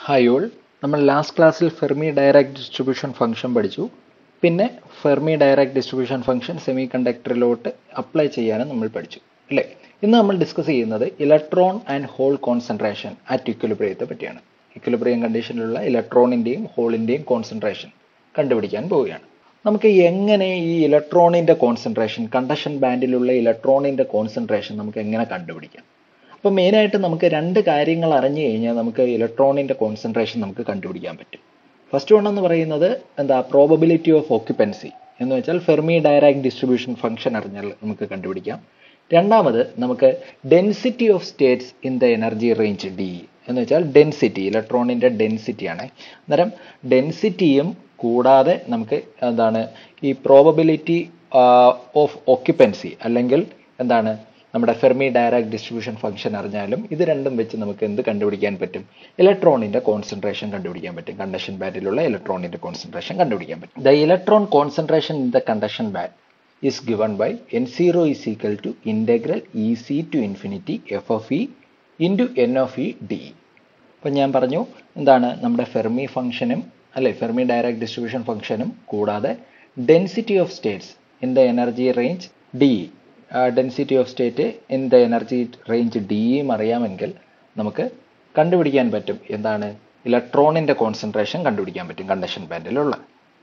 hi all നമ്മൾ last ക്ലാസ്സിൽ Fermi Dirac distribution function പഠിച്ചു പിന്നെ Fermi Dirac distribution function semi കണ്ടക്ടറിലോട്ട് അപ്ലൈ ചെയ്യാനും നമ്മൾ പഠിച്ചു അല്ലേ ഇന്ന് നമ്മൾ ഡിസ്കസ് ചെയ്യുന്നത് electron and hole concentration at ഇക്വലിബ്രിയത്തെ പറ്റിയാണ് ഇക്വലിബ്രിയം കണ്ടീഷനിലുള്ള ഇലക്ട്രോണിൻ്റെയും ഹോളിൻ്റെയും കോൺസെൻട്രേഷൻ കണ്ടുപിടിക്കാൻ പോവുകയാണ് നമുക്ക് എങ്ങനെ ഈ ഇലക്ട്രോണിൻ്റെ കോൺസെൻട്രേഷൻ കണ്ടക്ഷൻ ബാൻഡിലുള്ള ഇലക്ട്രോണിൻ്റെ കോൺസെൻട്രേഷൻ നമുക്ക് എങ്ങനെ കണ്ടുപിടിക്കാം അപ്പോൾ മെയിനായിട്ട് നമുക്ക് രണ്ട് കാര്യങ്ങൾ അറിഞ്ഞു കഴിഞ്ഞാൽ നമുക്ക് ഇലക്ട്രോണിൻ്റെ കോൺസെൻട്രേഷൻ നമുക്ക് കണ്ടുപിടിക്കാൻ പറ്റും ഫസ്റ്റ് വൺ എന്ന് പറയുന്നത് എന്താ പ്രോബബിലിറ്റി ഓഫ് ഓക്യുപ്പൻസി എന്ന് വെച്ചാൽ ഫെർമി ഡയറാക്ട് ഡിസ്ട്രിബ്യൂഷൻ ഫംഗ്ഷൻ അറിഞ്ഞാൽ നമുക്ക് കണ്ടുപിടിക്കാം രണ്ടാമത് നമുക്ക് density of states in the energy range D എന്ന് വെച്ചാൽ ഡെൻസിറ്റി ഇലക്ട്രോണിൻ്റെ ഡെൻസിറ്റി ആണ് അന്നേരം ഡെൻസിറ്റിയും കൂടാതെ നമുക്ക് എന്താണ് ഈ പ്രോബബിലിറ്റി ഓഫ് ഓക്യുപ്പൻസി അല്ലെങ്കിൽ എന്താണ് നമ്മുടെ ഫെർമി ഡയറക്ട് ഡിസ്ട്രിബ്യൂഷൻ ഫംഗ്ഷൻ അറിഞ്ഞാലും ഇത് രണ്ടും വെച്ച് നമുക്ക് എന്ത് കണ്ടുപിടിക്കാൻ പറ്റും ഇലക്ട്രോണിന്റെ കോൺസെൻട്രേഷൻ കണ്ടുപിടിക്കാൻ പറ്റും കണ്ടക്ഷൻ ബാൻഡിലുള്ള ഇലക്ട്രോണിന്റെ കോൺസെൻട്രേഷൻ കണ്ടുപിടിക്കാൻ പറ്റും the electron concentration in the conduction band is given by n0 is equal to integral ec to infinity f of e into n of e d അപ്പം ഞാൻ പറഞ്ഞു എന്താണ് നമ്മുടെ ഫെർമി ഫംഗ്ഷനും അല്ലെ ഫെർമി ഡയറക്ട് ഡിസ്ട്രിബ്യൂഷൻ ഫംഗ്ഷനും കൂടാതെ density of states in the energy range D density of state in the energy range ഡിയും അറിയാമെങ്കിൽ നമുക്ക് കണ്ടുപിടിക്കാൻ പറ്റും എന്താണ് ഇലക്ട്രോണിൻ്റെ കോൺസെൻട്രേഷൻ കണ്ടുപിടിക്കാൻ പറ്റും കണ്ടക്ഷൻ ബാൻഡിലുള്ള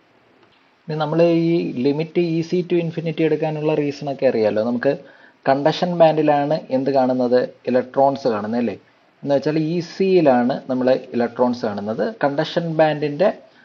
ഇനി നമ്മൾ ഈ ലിമിറ്റ് ഈസി ടു ഇൻഫിനിറ്റി എടുക്കാനുള്ള റീസൺ ഒക്കെ അറിയാമല്ലോ നമുക്ക് കണ്ടക്ഷൻ ബാൻഡിലാണ് എന്ത് കാണുന്നത് ഇലക്ട്രോൺസ് കാണുന്നത് അല്ലേ എന്ന് വെച്ചാൽ ഈസിയിലാണ് നമ്മൾ ഇലക്ട്രോൺസ് കാണുന്നത് കണ്ടക്ഷൻ ബാൻഡിൻ്റെ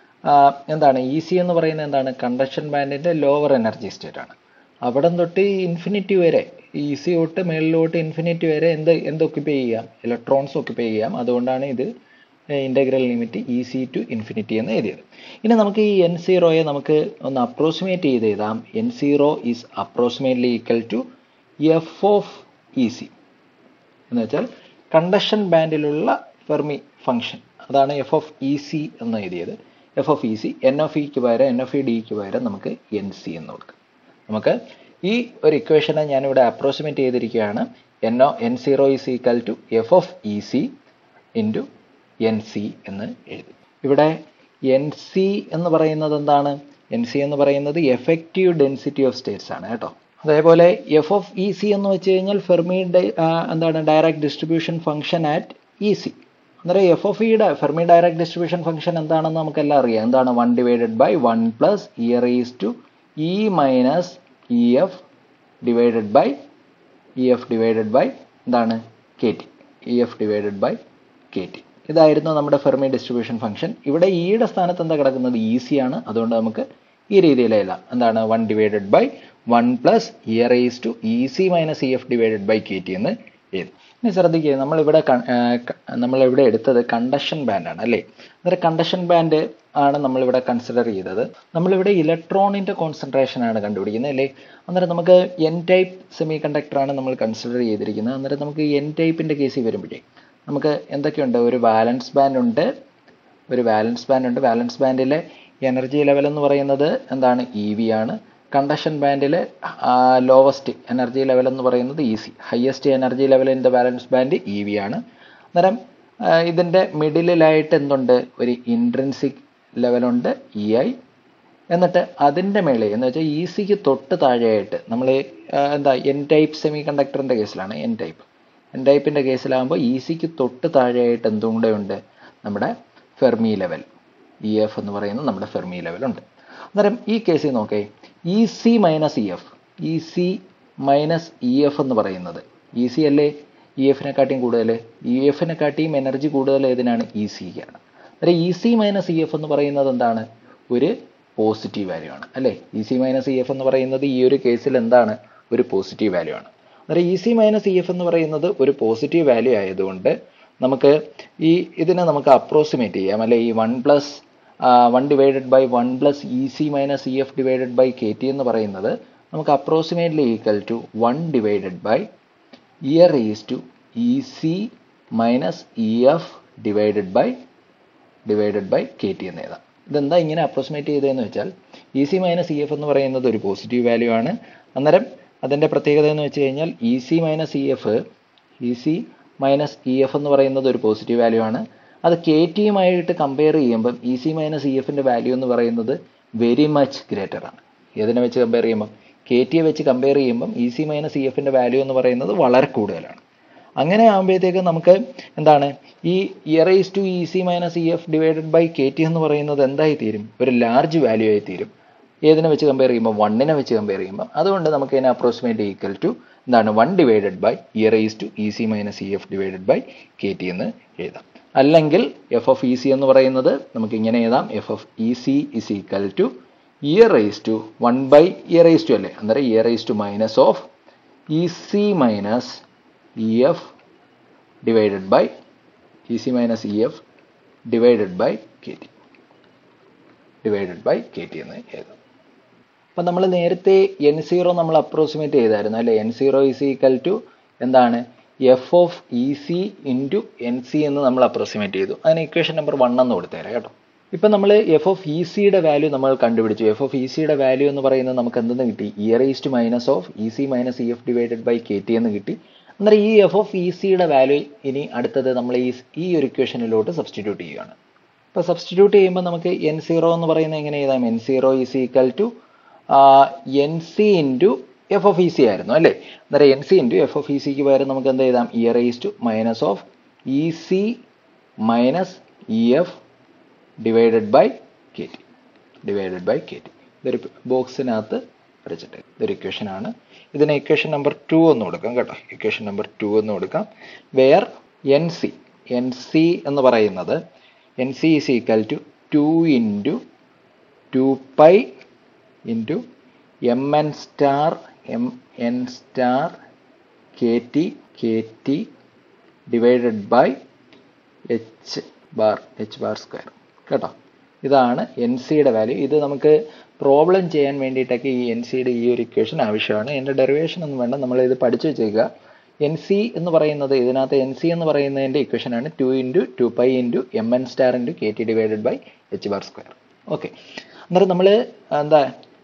എന്താണ് ഈസി എന്ന് പറയുന്നത് എന്താണ് കണ്ടക്ഷൻ ബാൻഡിൻ്റെ ലോവർ എനർജി സ്റ്റേറ്റ് ആണ് അവിടെ തൊട്ട് ഇൻഫിനിറ്റി വരെ ഈസി തൊട്ട് മേളിലോട്ട് ഇൻഫിനിറ്റി വരെ എന്ത് എന്ത് ഒക്യുപ്പൈ ചെയ്യാം ഇലക്ട്രോൺസ് ഒക്യുപ്പൈ ചെയ്യാം അതുകൊണ്ടാണ് ഇത് integral limit E C to infinity എന്ന് എഴുതിയത് ഇനി നമുക്ക് ഈ എൻ സീറോയെ നമുക്ക് ഒന്ന് അപ്രോക്സിമേറ്റ് ചെയ്ത് എഴുതാം N zero is approximately equal to F of E C എന്ന് വെച്ചാൽ കണ്ടക്ഷൻ ബാൻഡിലുള്ള ഫെർമി ഫംഗ്ഷൻ അതാണ് എഫ് ഓഫ് ഇ സി എന്ന് എഴുതിയത് F of E C N of ഇക്ക് പകരം എൻ ഓഫ് ഇ ഡിക്ക് പകരം നമുക്ക് എൻ സി എന്ന് കൊടുക്കാം നമുക്ക് ഈ ഒരു ഇക്വേഷനെ ഞാനിവിടെ അപ്രോക്സിമേറ്റ് ചെയ്തിരിക്കുകയാണ് N O N zero is equal to F of E C into N C എന്ന് എഴുതി ഇവിടെ എൻ സി എന്ന് പറയുന്നത് എന്താണ് എൻ സി എന്ന് പറയുന്നത് എഫക്റ്റീവ് ഡെൻസിറ്റി ഓഫ് സ്റ്റേറ്റ്സ് ആണ് കേട്ടോ അതേപോലെ എഫ് ഓഫ് ഇ സി എന്ന് വെച്ച് കഴിഞ്ഞാൽ ഫെർമി എന്താണ് Dirac distribution function at E C അന്നേരം എഫ് ഓഫ് ഇയുടെ ഫെർമി ഡയറക്റ്റ് ഡിസ്ട്രിബ്യൂഷൻ ഫംഗ്ഷൻ എന്താണെന്ന് നമുക്കെല്ലാം അറിയാം എന്താണ് one divided by one plus E raise to E minus E F divided by E F divided by എന്താണ് K T E F divided by K T ഇതായിരുന്നു നമ്മുടെ Fermi distribution function ഇവിടെ ഇയുടെ സ്ഥാനത്ത് എന്താ കിടക്കുന്നത് ഈസി ആണ് അതുകൊണ്ട് നമുക്ക് ഈ രീതിയിലല്ല എന്താണ് one divided by one plus E raise to E C minus E F divided by K T എന്ന് എഴുതി ഇനി ശ്രദ്ധിക്കുക നമ്മളിവിടെ നമ്മളിവിടെ എടുത്തത് കണ്ടക്ഷൻ ബാൻഡ് ആണ് അല്ലേ അന്നേരം കണ്ടക്ഷൻ ബാൻഡ് ആണ് നമ്മളിവിടെ കൺസിഡർ ചെയ്തത് നമ്മളിവിടെ ഇലക്ട്രോണിൻ്റെ കോൺസെൻട്രേഷൻ ആണ് കണ്ടുപിടിക്കുന്നത് അല്ലേ അന്നേരം നമുക്ക് എൻ ടൈപ്പ് സെമി കണ്ടക്ടർ ആണ് നമ്മൾ കൺസിഡർ ചെയ്തിരിക്കുന്നത് അന്നേരം നമുക്ക് എൻ ടൈപ്പിൻ്റെ കേസിൽ വരുമ്പോഴേ നമുക്ക് എന്തൊക്കെയുണ്ട് ഒരു വാലൻസ് ബാൻഡ് ഉണ്ട് ഒരു വാലൻസ് ബാൻഡ് ഉണ്ട് വാലൻസ് ബാൻഡിലെ എനർജി ലെവൽ എന്ന് പറയുന്നത് എന്താണ് ഇ വി ആണ് കണ്ടക്ഷൻ ബാൻഡിൽ ലോവസ്റ്റ് എനർജി ലെവൽ എന്ന് പറയുന്നത് E C highest energy level in the balance band E V ആണ് അന്നേരം ഇതിൻ്റെ മിഡിലിലായിട്ട് എന്തുണ്ട് ഒരു ഇൻട്രൻസിക് ലെവലുണ്ട് ഇ ഐ എന്നിട്ട് അതിൻ്റെ മേളിൽ എന്ന് വെച്ചാൽ ഇ സിക്ക് തൊട്ട് താഴെയായിട്ട് നമ്മൾ എന്താ എൻ ടൈപ്പ് സെമി കണ്ടക്ടറിൻ്റെ കേസിലാണ് എൻ ടൈപ്പ് എൻ ടൈപ്പിൻ്റെ കേസിലാകുമ്പോൾ ഇ സിക്ക് തൊട്ട് താഴെയായിട്ട് എന്തും കൂടെ ഉണ്ട് നമ്മുടെ ഫെർമി ലെവൽ ഇ എഫ് എന്ന് പറയുന്ന നമ്മുടെ ഫെർമി ലെവൽ ഉണ്ട് അന്നേരം ഈ കേസിൽ നോക്കേ E C minus E F E C minus E F എന്ന് പറയുന്നത് ഇ സി അല്ലേ ഇ എഫിനെക്കാട്ടിയും കൂടുതൽ ഇ എഫിനെക്കാട്ടിയും എനർജി കൂടുതൽ ഏതിനാണ് ഇ സിക്കാണ് അന്നേരം E C minus E F എന്ന് പറയുന്നത് എന്താണ് ഒരു പോസിറ്റീവ് വാല്യൂ ആണ് അല്ലേ E C minus E F എന്ന് പറയുന്നത് ഈ ഒരു കേസിൽ എന്താണ് ഒരു പോസിറ്റീവ് വാല്യൂ ആണ് അന്നേരം E C minus E F എന്ന് പറയുന്നത് ഒരു പോസിറ്റീവ് വാല്യൂ ആയതുകൊണ്ട് നമുക്ക് ഈ ഇതിനെ നമുക്ക് അപ്രോക്സിമേറ്റ് ചെയ്യാം അല്ലെ ഈ one plus one divided by one plus E C minus E F divided by K T എന്ന് പറയുന്നത് നമുക്ക് approximately equal to one divided by e raise to E C minus E F divided by divided by K T എന്ന് എഴുതാം ഇതെന്താ ഇങ്ങനെ approximate ചെയ്തതെന്ന് വെച്ചാൽ E C minus E F എന്ന് പറയുന്നത് ഒരു പോസിറ്റീവ് വാല്യൂ ആണ് അന്നേരം അതിൻ്റെ പ്രത്യേകത എന്ന് വെച്ച് കഴിഞ്ഞാൽ E C minus E F E C minus E F എന്ന് പറയുന്നത് ഒരു പോസിറ്റീവ് വാല്യൂ ആണ് അത് കെ ടിയുമായിട്ട് കമ്പയർ ചെയ്യുമ്പം ഇ സി മൈനസ് ഇ എഫിൻ്റെ വാല്യൂ എന്ന് പറയുന്നത് വെരി മച്ച് ഗ്രേറ്റർ ആണ് ഏതിനെ വെച്ച് കമ്പയർ ചെയ്യുമ്പം കെ ടിയെ വെച്ച് കമ്പയർ ചെയ്യുമ്പം ഇ സി മൈനസ് ഇ എഫിൻ്റെ വാല്യൂ എന്ന് പറയുന്നത് വളരെ കൂടുതലാണ് അങ്ങനെ ആകുമ്പോഴത്തേക്ക് നമുക്ക് എന്താണ് ഈ e raise to E C minus E F divided by K T എന്ന് പറയുന്നത് എന്തായി തീരും ഒരു ലാർജ് വാല്യൂ ആയി തീരും ഏതിനെ വെച്ച് കമ്പയർ ചെയ്യുമ്പോൾ വണ്ണിനെ വെച്ച് കമ്പയർ ചെയ്യുമ്പോൾ അതുകൊണ്ട് നമുക്ക് ഇതിനെ അപ്രോക്സിമേറ്റ് ഈക്വൽ ടു എന്താണ് one divided by e raise to E C minus E F divided by K T എന്ന് എഴുതാം അല്ലെങ്കിൽ എഫ് ഓഫ് ഇ സി എന്ന് പറയുന്നത് നമുക്ക് ഇങ്ങനെ എഴുതാം F of E C is equal to e raise to one by e raise to അല്ലേ അന്നേരം e raise to minus of E C minus E F divided by E C minus E F divided by K T divided by K T എന്ന് എഴുതാം അപ്പം നമ്മൾ നേരത്തെ N zero നമ്മൾ approximate ചെയ്തായിരുന്നു അല്ലേ N zero is equal to എന്താണ് F of E C into N C എന്ന് നമ്മൾ അപ്രോക്സിമേറ്റ് ചെയ്തു അതിന് ഇക്വേഷൻ നമ്പർ വൺ എന്ന് കൊടുത്തേരാം കേട്ടോ ഇപ്പം നമ്മൾ എഫ് ഓഫ് ഇ സിയുടെ വാല്യൂ നമ്മൾ കണ്ടുപിടിച്ചു എഫ് ഓഫ് ഇ സിയുടെ വാല്യൂ എന്ന് പറയുന്നത് നമുക്ക് എന്തെന്ന് കിട്ടി e raised minus of E C minus E F divided by K T എന്ന് കിട്ടി അന്നേരം ഈ എഫ് ഓഫ് ഇ സിയുടെ വാല്യൂ ഇനി അടുത്തത് നമ്മൾ ഈ ഈ ഒരു ഇക്വേഷനിലോട്ട് സബ്സ്റ്റിറ്റ്യൂട്ട് ചെയ്യുകയാണ് അപ്പോൾ സബ്സ്റ്റിറ്റ്യൂട്ട് ചെയ്യുമ്പോൾ നമുക്ക് എൻ സീറോ എന്ന് പറയുന്നത് എങ്ങനെ എഴുതാം N zero is equal to N C into F of E C ആയിരുന്നു അല്ലേ അന്നേരം N C into F of E സിക്ക് പകരം നമുക്ക് എന്ത് എഴുതാം e raise to minus of E C minus E F divided by K T divided by K T ഇതൊരു ബോക്സിനകത്ത് വരച്ചിട്ട് ഇതൊരു ഇക്വേഷൻ ആണ് ഇതിന് ഇക്വേഷൻ നമ്പർ ടു എന്ന് കൊടുക്കാം കേട്ടോ ഇക്വേഷൻ നമ്പർ ടു എന്ന് കൊടുക്കാം where N C N C എന്ന് പറയുന്നത് N C is equal to two into two pi into M N star M N star K T K T divided by H bar H bar square കേട്ടോ ഇതാണ് N സിയുടെ value ഇത് നമുക്ക് problem ചെയ്യാൻ വേണ്ടിയിട്ടൊക്കെ ഈ എൻ സിയുടെ ഈ ഒരു ഇക്വേഷൻ ആവശ്യമാണ് എൻ്റെ ഡെറിവേഷൻ ഒന്നും വേണ്ട നമ്മൾ ഇത് പഠിച്ചു വെച്ചേക്കുക എൻ സി എന്ന് പറയുന്നത് ഇതിനകത്ത് എൻ സി എന്ന് പറയുന്നതിൻ്റെ ഇക്വേഷനാണ് two into two pi into M N star into K T divided by H bar square okay അന്നേരം നമ്മൾ എന്താ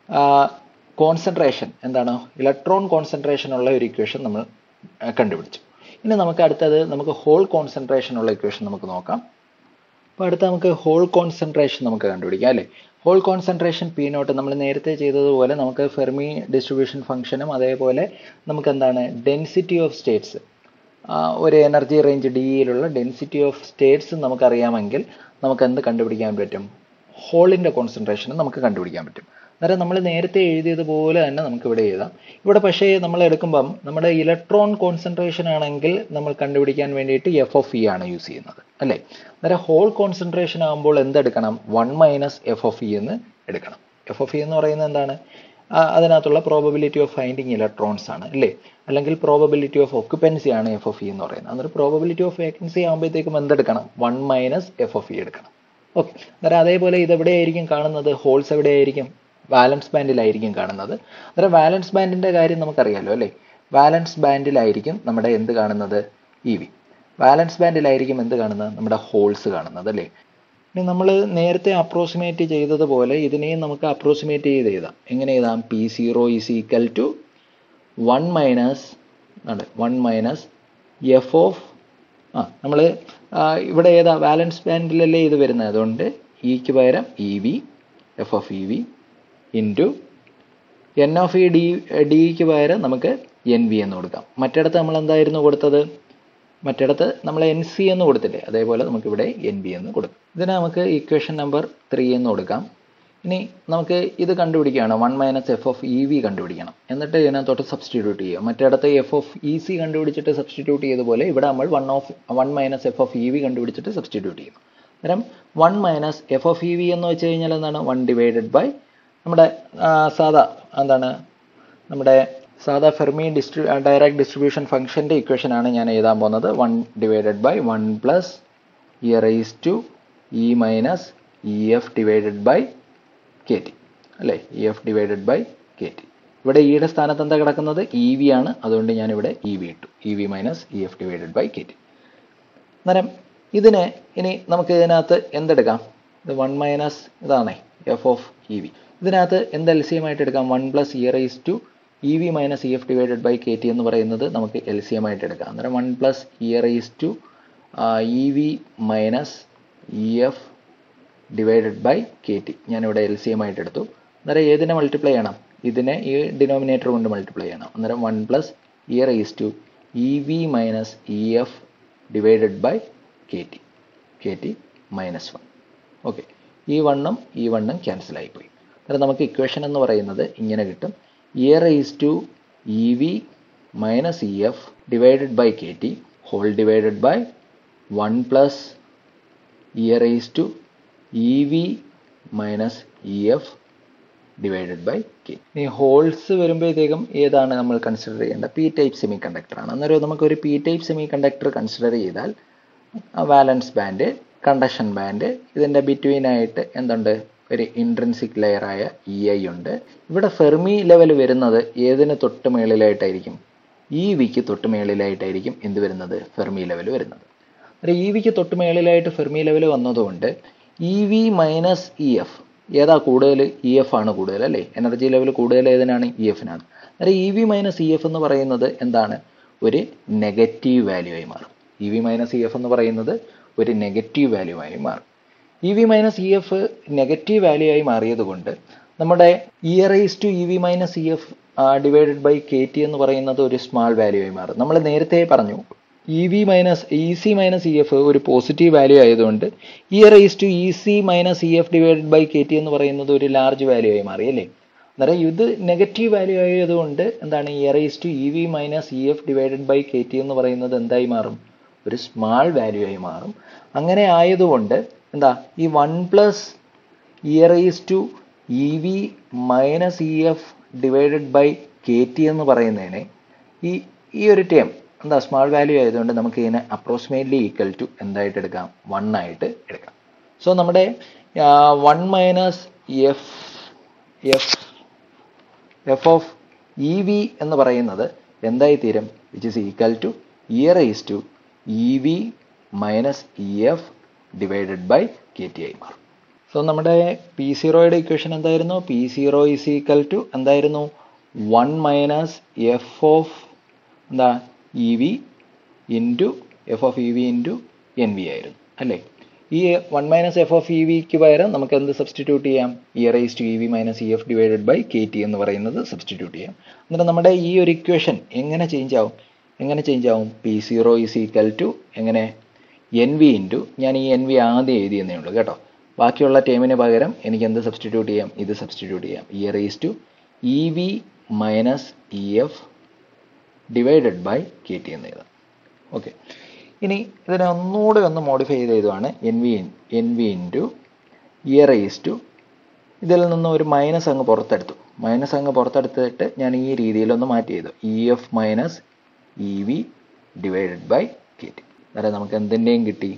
കോൺസെൻട്രേഷൻ എന്താണ് ഇലക്ട്രോൺ കോൺസെൻട്രേഷൻ ഉള്ള ഒരു ഇക്വേഷൻ നമ്മൾ കണ്ടുപിടിച്ചു ഇനി നമുക്ക് അടുത്തത് നമുക്ക് ഹോൾ കോൺസെൻട്രേഷൻ ഉള്ള ഇക്വേഷൻ നമുക്ക് നോക്കാം അപ്പോൾ അടുത്ത നമുക്ക് ഹോൾ കോൺസെൻട്രേഷൻ നമുക്ക് കണ്ടുപിടിക്കാം അല്ലേ ഹോൾ കോൺസെൻട്രേഷൻ പി നോട്ട് നമ്മൾ നേരത്തെ ചെയ്തതുപോലെ നമുക്ക് ഫെർമി ഡിസ്ട്രിബ്യൂഷൻ ഫംഗ്ഷനും അതേപോലെ നമുക്ക് എന്താണ് ഡെൻസിറ്റി ഓഫ് സ്റ്റേറ്റ്സ് ഒരു എനർജി റേഞ്ച് ഡിയിലുള്ള ഡെൻസിറ്റി ഓഫ് സ്റ്റേറ്റ്സ് നമുക്കറിയാമെങ്കിൽ നമുക്ക് എന്ത് കണ്ടുപിടിക്കാൻ പറ്റും ഹോളിൻ്റെ കോൺസെൻട്രേഷൻ നമുക്ക് കണ്ടുപിടിക്കാൻ പറ്റും അന്നേരം നമ്മൾ നേരത്തെ എഴുതിയതുപോലെ തന്നെ നമുക്ക് ഇവിടെ എഴുതാം ഇവിടെ പക്ഷേ നമ്മൾ എടുക്കുമ്പം നമ്മുടെ ഇലക്ട്രോൺ കോൺസെൻട്രേഷൻ ആണെങ്കിൽ നമ്മൾ കണ്ടുപിടിക്കാൻ വേണ്ടിയിട്ട് എഫ് ഓഫ് ഇ ആണ് യൂസ് ചെയ്യുന്നത് അല്ലേ അന്നേരം ഹോൾ കോൺസെൻട്രേഷൻ ആകുമ്പോൾ എന്തെടുക്കണം one minus F of E എന്ന് എടുക്കണം എഫ് ഓഫ് ഇ എന്ന് പറയുന്നത് എന്താണ് അതിനകത്തുള്ള പ്രോബബിലിറ്റി ഓഫ് ഫൈൻഡിങ് ഇലക്ട്രോൺസ് ആണ് അല്ലേ അല്ലെങ്കിൽ പ്രോബബിലിറ്റി ഓഫ് ഒക്യുപ്പൻസി ആണ് എഫ് ഓഫ് ഇ എന്ന് പറയുന്നത് അന്നേരം പ്രോബബിലിറ്റി ഓഫ് വേക്കൻസി ആകുമ്പോഴത്തേക്കും എന്തെടുക്കണം one minus F of E എടുക്കണം ഓക്കെ അന്നേരം അതേപോലെ ഇത് എവിടെയായിരിക്കും കാണുന്നത് ഹോൾസ് എവിടെയായിരിക്കും വാലൻസ് ബാൻഡിലായിരിക്കും കാണുന്നത് അന്നേരം വാലൻസ് ബാൻഡിന്റെ കാര്യം നമുക്കറിയാലോ അല്ലേ വാലൻസ് ബാൻഡിലായിരിക്കും നമ്മുടെ എന്ത് കാണുന്നത് ഇ വി വാലൻസ് ബാൻഡിലായിരിക്കും എന്ത് കാണുന്നത് നമ്മുടെ ഹോൾസ് കാണുന്നത് അല്ലേ ഇനി നമ്മൾ നേരത്തെ അപ്രോക്സിമേറ്റ് ചെയ്തതുപോലെ ഇതിനെയും നമുക്ക് അപ്രോക്സിമേറ്റ് ചെയ്ത് എഴുതാം എങ്ങനെ എഴുതാം P zero is equal to one minus ആണ് വൺ മൈനസ് എഫ് ഓഫ് ആ നമ്മൾ ഇവിടെ ഏതാ വാലൻസ് ബാൻഡിലല്ലേ ഇത് വരുന്നത് അതുകൊണ്ട് ഇക്ക് പകരം E V F of E V into N of E D ഡിക്ക് പകരം നമുക്ക് എൻ വി എന്ന് കൊടുക്കാം മറ്റിടത്ത് നമ്മൾ എന്തായിരുന്നു കൊടുത്തത് മറ്റിടത്ത് നമ്മൾ എൻ സി എന്ന് കൊടുത്തില്ലേ അതേപോലെ നമുക്കിവിടെ എൻ ബി എന്ന് കൊടുക്കും ഇതിന് നമുക്ക് ഇക്വേഷൻ നമ്പർ ത്രീ എന്ന് കൊടുക്കാം ഇനി നമുക്ക് ഇത് കണ്ടുപിടിക്കുകയാണ് one minus F of E V കണ്ടുപിടിക്കണം എന്നിട്ട് ഇതിനകത്തോട്ട് സബ്സ്റ്റിറ്റ്യൂട്ട് ചെയ്യുക മറ്റിടത്ത് എഫ് ഓഫ് ഇ സി കണ്ടുപിടിച്ചിട്ട് സബ്സ്റ്റിറ്റ്യൂട്ട് ചെയ്തപോലെ ഇവിടെ നമ്മൾ one of one minus F of E V കണ്ടുപിടിച്ചിട്ട് സബ്സ്റ്റിറ്റ്യൂട്ട് ചെയ്യും അന്നേരം one minus F of E V എന്ന് വെച്ച് കഴിഞ്ഞാൽ എന്താണ് വൺ ഡിവൈഡഡ് ബൈ നമ്മുടെ സാധാ എന്താണ് നമ്മുടെ സാധാ ഫെർമി ഡിസ്ട്രി ഡയറക്റ്റ് ഡിസ്ട്രിബ്യൂഷൻ ഫംഗ്ഷൻ്റെ ഇക്വേഷൻ ആണ് ഞാൻ എഴുതാൻ പോകുന്നത് one divided by one plus E raise to E minus E F divided by K T അല്ലേ E F divided by K T ഇവിടെ ഇയുടെ സ്ഥാനത്ത് എന്താ കിടക്കുന്നത് ഇ വി ആണ് അതുകൊണ്ട് ഞാൻ ഇവിടെ ഇ വി ഇട്ടു E V minus E F divided by K T അന്നേരം ഇതിന് ഇനി നമുക്ക് ഇതിനകത്ത് എന്തെടുക്കാം ഇത് വൺ മൈനസ് ഇതാണേ എഫ് ഓഫ് ഇ വി ഇതിനകത്ത് എന്ത് എൽ സി എം ആയിട്ട് എടുക്കാം one plus E raise to E V minus E F divided by K T എന്ന് പറയുന്നത് നമുക്ക് എൽ സി എം ആയിട്ട് എടുക്കാം അന്നേരം one plus E raise to E V minus E F divided by K T ഞാനിവിടെ L C M ആയിട്ട് എടുത്തു അന്നേരം ഏതിനെ മൾട്ടിപ്ലൈ ചെയ്യണം ഇതിനെ ഈ ഡിനോമിനേറ്റർ കൊണ്ട് മൾട്ടിപ്ലൈ ചെയ്യണം അന്നേരം one plus E raise to E V minus E F divided by K T K T minus one okay ഈ വണ്ണും ഈ വണ്ണും ക്യാൻസൽ ആയിപ്പോയി അന്നേരം നമുക്ക് ഇക്വേഷൻ എന്ന് പറയുന്നത് ഇങ്ങനെ കിട്ടും e raise to E V minus E F divided by K T whole divided by one plus E raise to E V minus E F divided by K ഈ ഹോൾസ് വരുമ്പോഴത്തേക്കും ഏതാണ് നമ്മൾ കൺസിഡർ ചെയ്യേണ്ട P type semi conductor ആണ് അന്നേരം നമുക്ക് ഒരു P type semi conductor consider ചെയ്താൽ വാലൻസ് ബാൻഡ് കണ്ടക്ഷൻ ബാൻഡ് ഇതിൻ്റെ ബിറ്റ്വീൻ ആയിട്ട് എന്തുണ്ട് ഒരു ഇൻട്രൻസിക് ലെയറായ ഇ ഐ ഉണ്ട് ഇവിടെ ഫെർമി ലെവൽ വരുന്നത് ഏതിന് തൊട്ട് മേളിലായിട്ടായിരിക്കും ഇ വിക്ക് തൊട്ട് മേളിലായിട്ടായിരിക്കും എന്ത് വരുന്നത് ഫെർമി ലെവൽ വരുന്നത് ഒരു ഇ വിക്ക് തൊട്ട് മേളിലായിട്ട് ഫെർമി ലെവൽ വന്നതുകൊണ്ട് E V minus E F ഏതാ കൂടുതൽ ഇ എഫ് ആണ് കൂടുതൽ അല്ലേ എനർജി ലെവൽ കൂടുതൽ ഏതിനാണ് ഇ എഫിനാണ് അന്നേരം E V minus E F എന്ന് പറയുന്നത് എന്താണ് ഒരു നെഗറ്റീവ് വാല്യൂ ആയി മാറും E V minus E F എന്ന് പറയുന്നത് ഒരു നെഗറ്റീവ് വാല്യൂ ആയി മാറും E V minus E F negative value ആയി മാറിയത് കൊണ്ട് നമ്മുടെ e raise to E V minus E F divided by K T എന്ന് പറയുന്നത് ഒരു സ്മാൾ വാല്യൂ ആയി മാറും നമ്മൾ നേരത്തെ പറഞ്ഞു E V minus E C minus E F ഒരു പോസിറ്റീവ് വാല്യൂ ആയതുകൊണ്ട് e raise to E C minus E F divided by K T എന്ന് പറയുന്നത് ഒരു ലാർജ് വാല്യൂ ആയി മാറി അല്ലേ അന്നേരം ഇത് നെഗറ്റീവ് വാല്യൂ ആയതുകൊണ്ട് എന്താണ് E raise to E V minus E F divided by K T എന്ന് പറയുന്നത് എന്തായി മാറും ഒരു സ്മാൾ വാല്യൂ ആയി മാറും അങ്ങനെ ആയതുകൊണ്ട് എന്താ ഈ one plus E raise to E V minus E F divided by K T എന്ന് പറയുന്നതിനെ ഈ ഈ ഒരു ടേം എന്താ സ്മാൾ വാല്യൂ ആയതുകൊണ്ട് നമുക്ക് ഇതിനെ അപ്രോക്സിമേറ്റ്ലി ഈക്വൽ ടു എന്തായിട്ട് എടുക്കാം വൺ ആയിട്ട് എടുക്കാം സോ നമ്മുടെ one minus F F F of E V എന്ന് പറയുന്നത് എന്തായി തീരും which is equal to E raise to E V minus E F divided by K T ആയി മാറും സോ നമ്മുടെ പി സീറോയുടെ ഇക്വേഷൻ എന്തായിരുന്നു P zero is equal to എന്തായിരുന്നു വൺ മൈനസ് എഫ് ഓഫ് എന്താ E V into F of E V into N V ആയിരുന്നു അല്ലേ ഈ one minus F of E വിക്ക് പകരം നമുക്ക് എന്ത് സബ്സ്റ്റിറ്റ്യൂട്ട് ചെയ്യാം e raise to E V minus E F divided by K T എന്ന് പറയുന്നത് സബ്സ്റ്റിറ്റ്യൂട്ട് ചെയ്യാം എന്നിട്ട് നമ്മുടെ ഈ ഒരു ഇക്വേഷൻ എങ്ങനെ ചേഞ്ച് ആവും എങ്ങനെ ചേഞ്ച് ആവും P zero is equal to എങ്ങനെ എൻ വി ഇൻറ്റു ഞാൻ ഈ എൻ വി ആദ്യം എഴുതിയെന്നേ ഉള്ളൂ കേട്ടോ ബാക്കിയുള്ള ടേമിന് പകരം എനിക്ക് എന്ത് സബ്സ്റ്റിറ്റ്യൂട്ട് ചെയ്യാം ഇത് സബ്സ്റ്റിറ്റ്യൂട്ട് ചെയ്യാം e raise to E V minus E F divided by K T എന്ന് എഴുതാം ഓക്കെ ഇനി ഇതിനെ ഒന്നുകൂടെ ഒന്ന് മോഡിഫൈ ചെയ്ത് എഴുതുവാണ് N V N V into E raise to ഇതിൽ നിന്ന് ഒരു മൈനസ് അങ്ങ് പുറത്തെടുത്തു മൈനസ് അങ്ങ് പുറത്തെടുത്തിട്ട് ഞാൻ ഈ രീതിയിലൊന്ന് മാറ്റി ചെയ്തു E F minus E V divided by K T അതായത് നമുക്ക് എന്തിൻ്റെയും കിട്ടി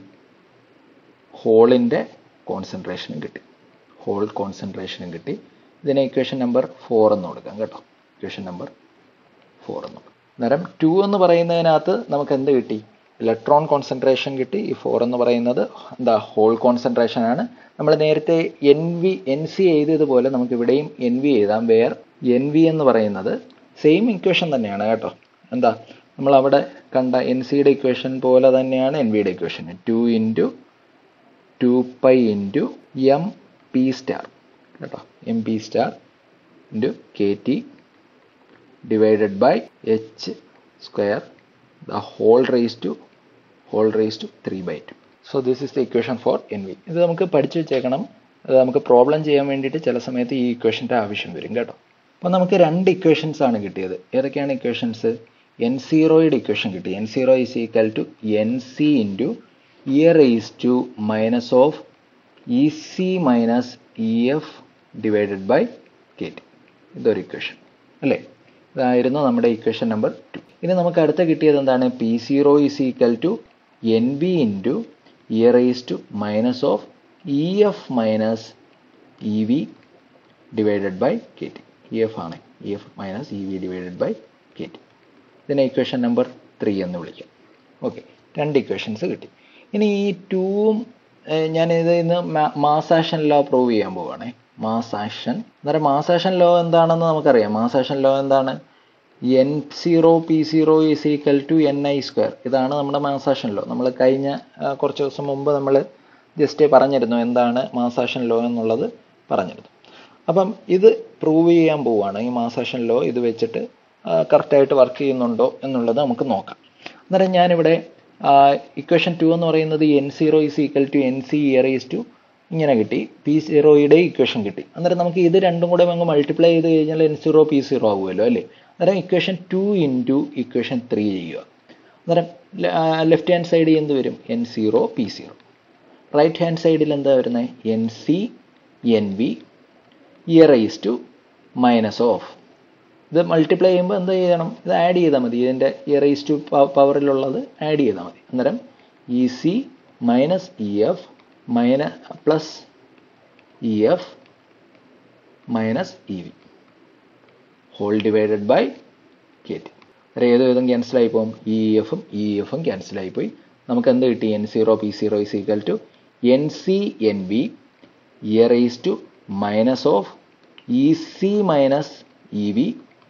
ഹോളിൻ്റെ കോൺസെൻട്രേഷനും കിട്ടി ഹോൾ കോൺസെൻട്രേഷനും കിട്ടി ഇതിനെ ഇക്വേഷൻ നമ്പർ ഫോർ എന്ന് കൊടുക്കാം കേട്ടോ ഇക്വേഷൻ നമ്പർ ഫോർ എന്ന് കൊടുക്കാം അന്നേരം ടു എന്ന് പറയുന്നതിനകത്ത് നമുക്ക് എന്ത് കിട്ടി ഇലക്ട്രോൺ കോൺസെൻട്രേഷൻ കിട്ടി ഈ ഫോർ എന്ന് പറയുന്നത് എന്താ ഹോൾ കോൺസെൻട്രേഷൻ ആണ് നമ്മൾ നേരത്തെ എൻ വി എൻ സി എഴുതിയതുപോലെ നമുക്ക് ഇവിടെയും എൻ വി എഴുതാം വേർ എൻ വി എന്ന് പറയുന്നത് സെയിം ഇക്വേഷൻ തന്നെയാണ് കേട്ടോ എന്താ നമ്മൾ അവിടെ കണ്ട എൻ സിയുടെ ഇക്വേഷൻ പോലെ തന്നെയാണ് എൻ വിയുടെ equation two into two pi into M P star കേട്ടോ M P star into K T divided by H square the whole raise to whole raise to three by two so this is the equation for N V ഇത് നമുക്ക് പഠിച്ചു വെച്ചേക്കണം അത് നമുക്ക് problem ചെയ്യാൻ വേണ്ടിയിട്ട് ചില സമയത്ത് ഈ ഇക്വേഷൻ്റെ ആവശ്യം വരും കേട്ടോ അപ്പോൾ നമുക്ക് രണ്ട് ഇക്വേഷൻസ് ആണ് കിട്ടിയത് ഏതൊക്കെയാണ് ഇക്വേഷൻസ് എൻ സീറോയുടെ ഇക്വേഷൻ കിട്ടി N zero is equal to N C into E raise to minus of E C minus E F divided by K T ഇതൊരു ഇക്വേഷൻ അല്ലേ ഇതായിരുന്നു നമ്മുടെ ഇക്വേഷൻ നമ്പർ ടു ഇനി നമുക്ക് അടുത്ത കിട്ടിയത് എന്താണ് P zero is equal to N B into E raise to minus of E F minus E V divided by K T E F ആണ് E F minus E V divided by K T ഇതിനെ equation number three എന്ന് വിളിക്കാം okay രണ്ട് equations കിട്ടി ഇനി ഈ ടൂവും ഞാൻ ഇത് ഇന്ന് മാസ് ആക്ഷൻ ലോ പ്രൂവ് ചെയ്യാൻ പോവുകയാണേ മാസ് ആക്ഷൻ അന്നേരം മാസ് ആക്ഷൻ ലോ എന്താണെന്ന് നമുക്കറിയാം മാസ് ആക്ഷൻ ലോ എന്താണ് N zero P zero is equal to N I square ഇതാണ് നമ്മുടെ മാസ് ആക്ഷൻ ലോ നമ്മൾ കഴിഞ്ഞ കുറച്ച് ദിവസം മുമ്പ് നമ്മൾ ജസ്റ്റ് പറഞ്ഞിരുന്നു എന്താണ് മാസാഷൻ ലോ എന്നുള്ളത് പറഞ്ഞിരുന്നു അപ്പം ഇത് പ്രൂവ് ചെയ്യാൻ പോവുകയാണ് ഈ മാസാഷൻ ലോ ഇത് വെച്ചിട്ട് കറക്റ്റായിട്ട് വർക്ക് ചെയ്യുന്നുണ്ടോ എന്നുള്ളത് നമുക്ക് നോക്കാം അന്നേരം ഞാനിവിടെ ഇക്വേഷൻ ടു എന്ന് പറയുന്നത് N zero is equal to N C E raise to ഇങ്ങനെ കിട്ടി പി സീറോയുടെ ഇക്വേഷൻ കിട്ടി അന്നേരം നമുക്ക് ഇത് രണ്ടും കൂടെ അങ്ങ് മൾട്ടിപ്ലൈ ചെയ്ത് കഴിഞ്ഞാൽ എൻ സീറോ പി സീറോ ആവുമല്ലോ അല്ലേ അന്നേരം equation two into equation three ചെയ്യുക അന്നേരം ലെഫ്റ്റ് ഹാൻഡ് സൈഡിൽ എന്ത് വരും N zero P zero right hand സൈഡിൽ എന്താ വരുന്നത് N C N V E raise to minus of ഇത് മൾട്ടിപ്ലൈ ചെയ്യുമ്പോൾ എന്ത് ചെയ്യണം ഇത് ആഡ് ചെയ്താൽ മതി ഇതിൻ്റെ ഇയറൈസ് ടു പവറിലുള്ളത് ആഡ് ചെയ്താൽ മതി അന്നേരം E C minus E F minus plus E F minus E V whole divided by K T അന്നേരം ഏത് വിധം ക്യാൻസൽ ആയി പോകും ഇ എഫും ഇ എഫും ക്യാൻസൽ ആയി പോയി നമുക്ക് എന്ത് കിട്ടി N zero P zero is equal to N C N V E raise to minus of E C minus E V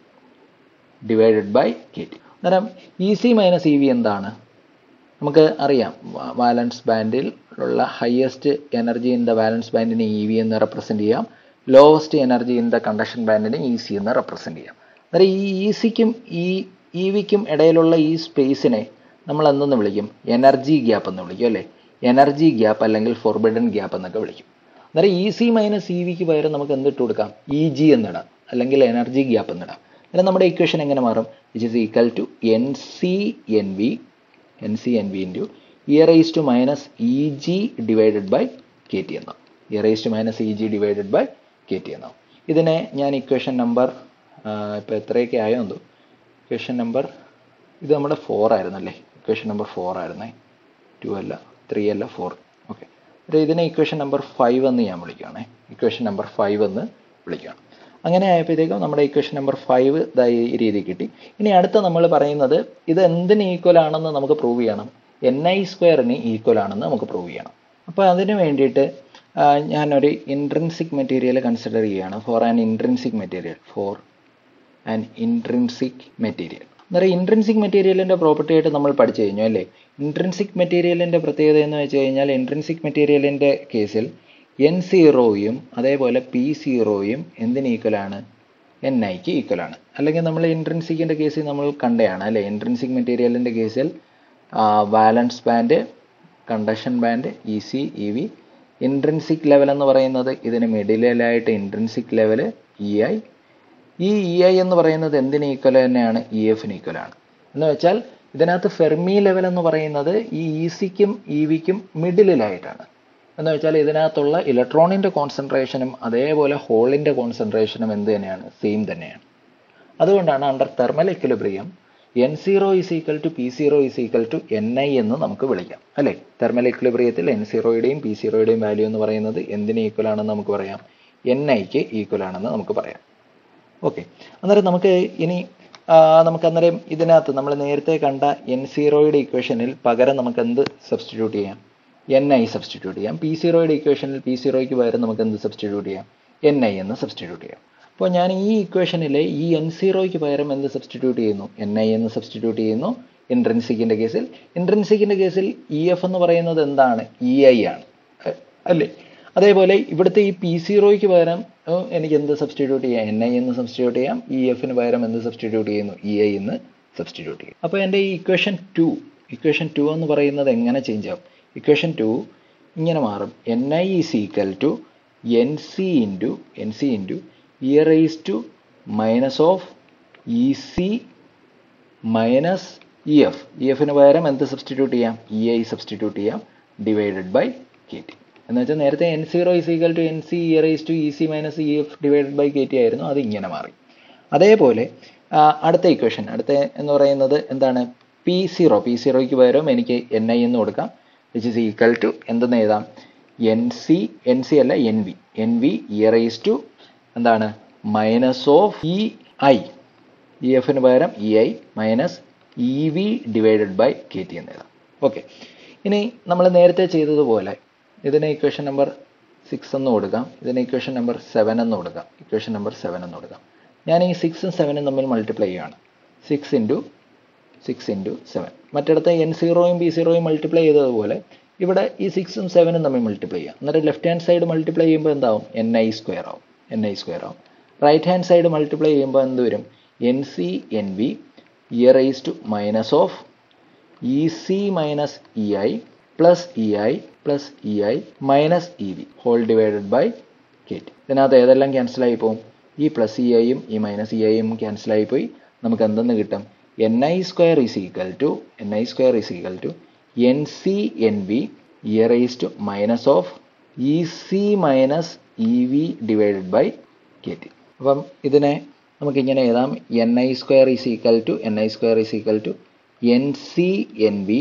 divided by K T അന്നേരം E C minus E V എന്താണ് നമുക്ക് അറിയാം വാലൻസ് ബാൻഡിൽ ഉള്ള highest energy in the valence ബാൻഡിനെ E V എന്ന് represent ചെയ്യാം lowest energy in the conduction ബാൻഡിനെ ഇ സി എന്ന് റെപ്രസെൻറ്റ് ചെയ്യാം അന്നേരം ഈ ഇ സിക്കും ഈ ഇ വിക്കും ഇടയിലുള്ള ഈ സ്പേസിനെ നമ്മൾ എന്തെന്ന് വിളിക്കും എനർജി ഗ്യാപ്പ് എന്ന് വിളിക്കും അല്ലേ എനർജി ഗ്യാപ്പ് അല്ലെങ്കിൽ ഫോർബിഡൻ ഗ്യാപ്പ് എന്നൊക്കെ വിളിക്കും അന്നേരം ഇ സി മൈനസ് ഇ വിക്ക് പകരം നമുക്ക് എന്തിട്ട് കൊടുക്കാം ഇ ജി എന്നിടാം അല്ലെങ്കിൽ എനർജി ഗ്യാപ്പ് എന്നിടാം അന്നേരം നമ്മുടെ ഇക്വേഷൻ എങ്ങനെ മാറും which is equal to N C N V N C N V into E raise to minus E G divided by K T എന്നാവും E raise to minus E G divided by K T എന്നാവും ഇതിനെ ഞാൻ equation number ഇപ്പോൾ എത്രയൊക്കെ ആയോ എന്തോ equation number ഇത് നമ്മുടെ ഫോർ ആയിരുന്നല്ലേ ഇക്വേഷൻ നമ്പർ ഫോർ ആയിരുന്നേ ടു അല്ല ത്രീ അല്ല ഫോർ ഓക്കെ ഇതിനെ ഇക്വേഷൻ നമ്പർ ഫൈവ് എന്ന് ഞാൻ വിളിക്കുകയാണേ ഇക്വേഷൻ നമ്പർ ഫൈവ് എന്ന് വിളിക്കുകയാണ് അങ്ങനെ ആയപ്പോഴത്തേക്കും നമ്മുടെ ഇക്വേഷൻ നമ്പർ ഫൈവ് ഇതായി ഈ രീതി കിട്ടി ഇനി അടുത്ത നമ്മൾ പറയുന്നത് ഇത് എന്തിന് ഈക്വൽ ആണെന്ന് നമുക്ക് പ്രൂവ് ചെയ്യണം എൻ ഐ സ്ക്വയറിന് ഈക്വൽ ആണെന്ന് നമുക്ക് പ്രൂവ് ചെയ്യണം അപ്പോൾ അതിന് വേണ്ടിയിട്ട് ഞാനൊരു ഇൻട്രൻസിക് മെറ്റീരിയൽ കൺസിഡർ ചെയ്യുകയാണ് for an intrinsic material for an intrinsic material അന്നേരം ഇൻട്രൻസിക് മെറ്റീരിയലിൻ്റെ പ്രോപ്പർട്ടി ആയിട്ട് നമ്മൾ പഠിച്ചു കഴിഞ്ഞു അല്ലേ ഇൻട്രൻസിക് മെറ്റീരിയലിൻ്റെ പ്രത്യേകത എന്ന് വെച്ച് കഴിഞ്ഞാൽ ഇൻട്രൻസിക് മെറ്റീരിയലിൻ്റെ കേസിൽ എൻ സീറോയും അതേപോലെ പി സീറോയും എന്തിന് ഈക്വലാണ് എൻ ഐക്ക് ഈക്വലാണ് അല്ലെങ്കിൽ നമ്മൾ ഇൻട്രൻസിക്കിൻ്റെ കേസിൽ നമ്മൾ കണ്ടതാണ് അല്ലേ ഇൻട്രൻസിക് മെറ്റീരിയലിൻ്റെ കേസിൽ valence band conduction band E C E V intrinsic level എന്ന് പറയുന്നത് ഇതിന് മിഡിലായിട്ട് ഇൻട്രൻസിക് ലെവൽ ഇ ഐ ഈ ഇ ഐ എന്ന് പറയുന്നത് എന്തിന് ഈക്വൽ തന്നെയാണ് ഇ എഫിന് ഈക്വൽ ആണ് എന്ന് വെച്ചാൽ ഇതിനകത്ത് ഫെർമി ലെവൽ എന്ന് പറയുന്നത് ഈ ഇ സിക്കും ഇ വിക്കും മിഡിലായിട്ടാണ് എന്ന് വെച്ചാൽ ഇതിനകത്തുള്ള ഇലക്ട്രോണിൻ്റെ കോൺസെൻട്രേഷനും അതേപോലെ ഹോളിൻ്റെ കോൺസെൻട്രേഷനും എന്ത് തന്നെയാണ് സെയിം തന്നെയാണ് അതുകൊണ്ടാണ് under thermal equilibrium N zero is equal to P zero is equal to N I എന്ന് നമുക്ക് വിളിക്കാം അല്ലേ തെർമൽ എക്വിലിബ്രിയത്തിൽ എൻ സീറോയുടെയും പി സീറോയുടെയും വാല്യൂ എന്ന് പറയുന്നത് എന്തിന് ഈക്വൽ ആണെന്ന് നമുക്ക് പറയാം എൻ ഐക്ക് ഈക്വൽ ആണെന്ന് നമുക്ക് പറയാം ഓക്കെ അന്നേരം നമുക്ക് ഇനി നമുക്ക് അന്നേരം ഇതിനകത്ത് നമ്മൾ നേരത്തെ കണ്ട എൻ സീറോയുടെ ഇക്വേഷനിൽ പകരം നമുക്ക് എന്ത് സബ്സ്റ്റിറ്റ്യൂട്ട് ചെയ്യാം എൻ ഐ സബ്സ്റ്റിറ്റ്യൂട്ട് ചെയ്യാം പി സീറോയുടെ ഇക്വേഷനിൽ പി സീറോയ്ക്ക് പകരം നമുക്ക് എന്ത് സബ്സ്റ്റിറ്റ്യൂട്ട് ചെയ്യാം എൻ ഐ എന്ന് സബ്സ്റ്റിറ്റ്യൂട്ട് ചെയ്യാം അപ്പോൾ ഞാൻ ഈ ഇക്വേഷനിലെ ഈ എൻ സീറോയ്ക്ക് പകരം എന്ത് സബ്സ്റ്റിറ്റ്യൂട്ട് ചെയ്യുന്നു എൻ ഐ എന്ന് സബ്സ്റ്റിറ്റ്യൂട്ട് ചെയ്യുന്നു ഇൻട്രൻസിക്കിൻ്റെ കേസിൽ ഇൻട്രൻസിക്കിൻ്റെ കേസിൽ ഇ എഫ് എന്ന് പറയുന്നത് എന്താണ് ഇ ഐ ആണ് അല്ലേ അതേപോലെ ഇവിടുത്തെ ഈ പി സീറോയ്ക്ക് പകരം എനിക്ക് എന്ത് സബ്സ്റ്റിറ്റ്യൂട്ട് ചെയ്യാം എൻ ഐ എന്ന് സബ്സ്റ്റിറ്റ്യൂട്ട് ചെയ്യാം ഇ എഫിന് പകരം എന്ത് സബ്സ്റ്റിറ്റ്യൂട്ട് ചെയ്യുന്നു ഇ ഐ എന്ന് സബ്സ്റ്റിറ്റ്യൂട്ട് ചെയ്യും അപ്പോൾ എൻ്റെ ഈ ഇക്വേഷൻ ടു ഇക്വേഷൻ ടു എന്ന് പറയുന്നത് എങ്ങനെ ചേഞ്ച് ആവും ഇക്വേഷൻ ടു ഇങ്ങനെ മാറും N I is equal to N C into N C into E raise to minus of E C minus E F E എഫിന് പകരം എന്ത് സബ്സ്റ്റിറ്റ്യൂട്ട് ചെയ്യാം ഇ ഐ സബ്സ്റ്റിറ്റ്യൂട്ട് ചെയ്യാം ഡിവൈഡഡ് ബൈ കെ ടി എന്ന് വെച്ചാൽ നേരത്തെ N zero is equal to N C E raise to E C minus E F divided by K T ആയിരുന്നു അത് ഇങ്ങനെ മാറി അതേപോലെ അടുത്ത ഇക്വേഷൻ അടുത്ത എന്ന് പറയുന്നത് എന്താണ് പി സീറോ പി സീറോയ്ക്ക് പകരം എനിക്ക് എൻ ഐ എന്ന് കൊടുക്കാം വിച്ച് ഇസ് ഈക്വൽ ടു എന്തെന്ന് എഴുതാം എൻ സി എൻ സി അല്ല N V N V E raise to എന്താണ് minus of E I E എഫിന് പകരം E I minus E V divided by K T എന്ന് എഴുതാം ഓക്കെ ഇനി നമ്മൾ നേരത്തെ ചെയ്തതുപോലെ ഇതിന് ഇക്വേഷൻ നമ്പർ സിക്സ് എന്ന് കൊടുക്കാം ഇതിന് ഇക്വേഷൻ നമ്പർ സെവൻ എന്ന് കൊടുക്കാം ഇക്വേഷൻ നമ്പർ സെവൻ എന്ന് കൊടുക്കാം ഞാൻ ഈ സിക്സും സെവനും തമ്മിൽ മൾട്ടിപ്ലൈ ചെയ്യുകയാണ് six into six into seven മറ്റിടത്ത് എൻ സീറോയും ബി സീറോയും മൾട്ടിപ്ലൈ ചെയ്തതുപോലെ ഇവിടെ ഈ സിക്സും സെവനും തമ്മിൽ മൾട്ടിപ്ലൈ ചെയ്യാം അന്നേരം ലെഫ്റ്റ് ഹാൻഡ് സൈഡ് മൾട്ടിപ്ലൈ ചെയ്യുമ്പോൾ എന്താവും എൻ ഐ സ്ക്വയർ ആവും എൻ ഐ സ്ക്വയർ ആവും റൈറ്റ് ഹാൻഡ് സൈഡ് മൾട്ടിപ്ലൈ ചെയ്യുമ്പോൾ എന്ത് വരും N C N V E raise to minus of E C minus E I plus E I plus E I minus E V whole divided by K T ഇതിനകത്ത് ഏതെല്ലാം cancel ആയി പോകും ഈ plus E ഐയും ഈ minus E ഐയും cancel ആയി പോയി നമുക്ക് എന്തെന്ന് കിട്ടും N I square is equal to N I square is equal to N C N V E raise to minus of E C minus E V divided by K T അപ്പം ഇതിനെ നമുക്കിങ്ങനെ എഴുതാം N I square is equal to N I square is equal to N C N V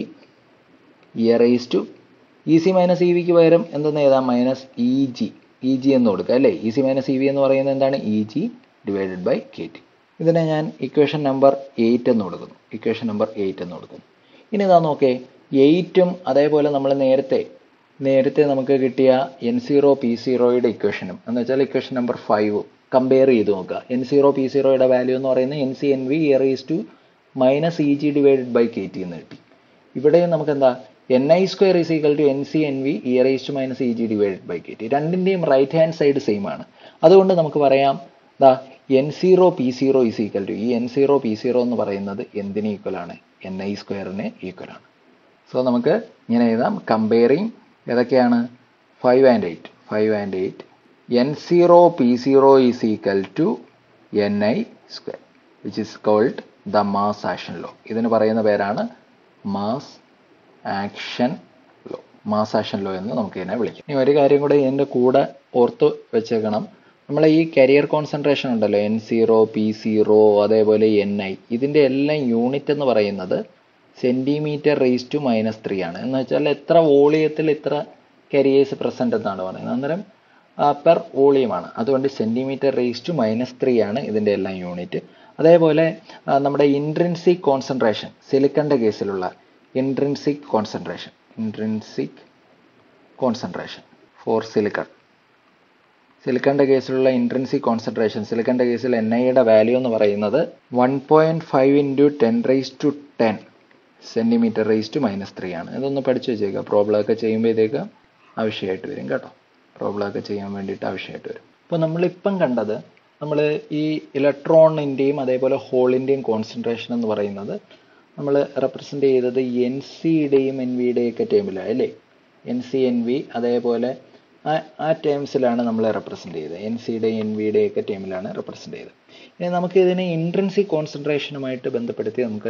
E raise to E C minus E വിക്ക് പകരം എന്തെന്ന് എഴുതാം minus E G E G എന്ന് കൊടുക്കുക അല്ലേ E C minus E V എന്ന് പറയുന്നത് എന്താണ് E G divided by K T ഇതിനെ ഞാൻ ഇക്വേഷൻ നമ്പർ എയ്റ്റ് എന്ന് കൊടുക്കുന്നു ഇക്വേഷൻ നമ്പർ എയ്റ്റ് എന്ന് കൊടുക്കുന്നു ഇനി ഇതാ നോക്കേ എയ്റ്റും അതേപോലെ നമ്മൾ നേരത്തെ നേരത്തെ നമുക്ക് കിട്ടിയ എൻ സീറോ പി സീറോയുടെ ഇക്വേഷനും എന്ന് വെച്ചാൽ ഇക്വേഷൻ നമ്പർ ഫൈവ് കമ്പയർ ചെയ്ത് നോക്കുക എൻ സീറോ പി സീറോയുടെ വാല്യൂ എന്ന് പറയുന്നത് N C N V E raise to minus E G divided by K T എന്ന് കിട്ടി ഇവിടെയും നമുക്ക് എന്താ N I square is equal to N C N V E raise to minus E G divided by K T രണ്ടിൻ്റെയും right hand side same ആണ് അതുകൊണ്ട് നമുക്ക് പറയാം ദാ N zero P zero is equal to ഈ എൻ സീറോ പി സീറോ എന്ന് പറയുന്നത് എന്തിന് ഈക്വൽ ആണ് എൻ ഐ സ്ക്വയറിന് ഈക്വൽ ആണ് സോ നമുക്ക് ഇങ്ങനെ എഴുതാം കമ്പയറിങ് ഏതൊക്കെയാണ് five and eight five and eight N zero P zero is equal to N I square which is called the mass action law ഇതിന് പറയുന്ന പേരാണ് mass action law mass action law എന്ന് നമുക്ക് ഇതിനെ വിളിക്കാം ഇനി ഒരു കാര്യം കൂടെ ഇതിൻ്റെ കൂടെ ഓർത്ത് വെച്ചേക്കണം നമ്മളെ ഈ കരിയർ കോൺസെൻട്രേഷൻ ഉണ്ടല്ലോ എൻ സീറോ പി സീറോ അതേപോലെ എൻ ഐ ഇതിൻ്റെ എല്ലാം യൂണിറ്റ് എന്ന് പറയുന്നത് centimetre raise to minus three ആണ് എന്ന് വെച്ചാൽ എത്ര വോളിയത്തിൽ ഇത്ര കരിയേഴ്സ് പ്രസൻറ്റ് എന്നാണ് പറയുന്നത് അന്നേരം പെർ വോളിയമാണ് അതുകൊണ്ട് centimetre raise to minus three ആണ് ഇതിൻ്റെ എല്ലാം യൂണിറ്റ് അതേപോലെ ആ, നമ്മുടെ ഇൻട്രിൻസിക് കോൺസെൻട്രേഷൻ സിലിക്കൻ്റെ കേസിലുള്ള intrinsic concentration intrinsic concentration for silicon സിലിക്കൻ്റെ കേസിലുള്ള ഇൻട്രിൻസിക് കോൺസെൻട്രേഷൻ സിലിക്കൻ്റെ കേസിൽ എൻ ഐയുടെ വാല്യൂ എന്ന് പറയുന്നത് one point five into ten raise to ten centimetre raise to minus three ആണ് ഇതൊന്ന് പഠിച്ചു വെച്ചേക്കുക പ്രോബ്ലം ഒക്കെ ചെയ്യുമ്പോഴത്തേക്ക് ആവശ്യമായിട്ട് വരും കേട്ടോ പ്രോബ്ലം ഒക്കെ ചെയ്യാൻ വേണ്ടിയിട്ട് ആവശ്യമായിട്ട് വരും അപ്പോൾ നമ്മളിപ്പം കണ്ടത് നമ്മൾ ഈ ഇലക്ട്രോണിൻ്റെയും അതേപോലെ ഹോളിൻ്റെയും കോൺസെൻട്രേഷൻ എന്ന് പറയുന്നത് നമ്മൾ റെപ്രസെൻ്റ് ചെയ്തത് എൻ സിയുടെയും എൻ വിയുടെയും ഒക്കെ ടേമിലാണ് അല്ലേ എൻ സി എൻ വി അതേപോലെ ആ ആ ടേംസിലാണ് നമ്മൾ റെപ്രസെൻ്റ് ചെയ്തത് എൻ സിയുടെയും എൻ വിയുടെയും ഒക്കെ ടേമിലാണ് റെപ്രസെൻ്റ് ചെയ്തത് ഇനി നമുക്ക് ഇതിനെ ഇൻട്രൻസിക് കോൺസെൻട്രേഷനുമായിട്ട് ബന്ധപ്പെടുത്തി നമുക്ക്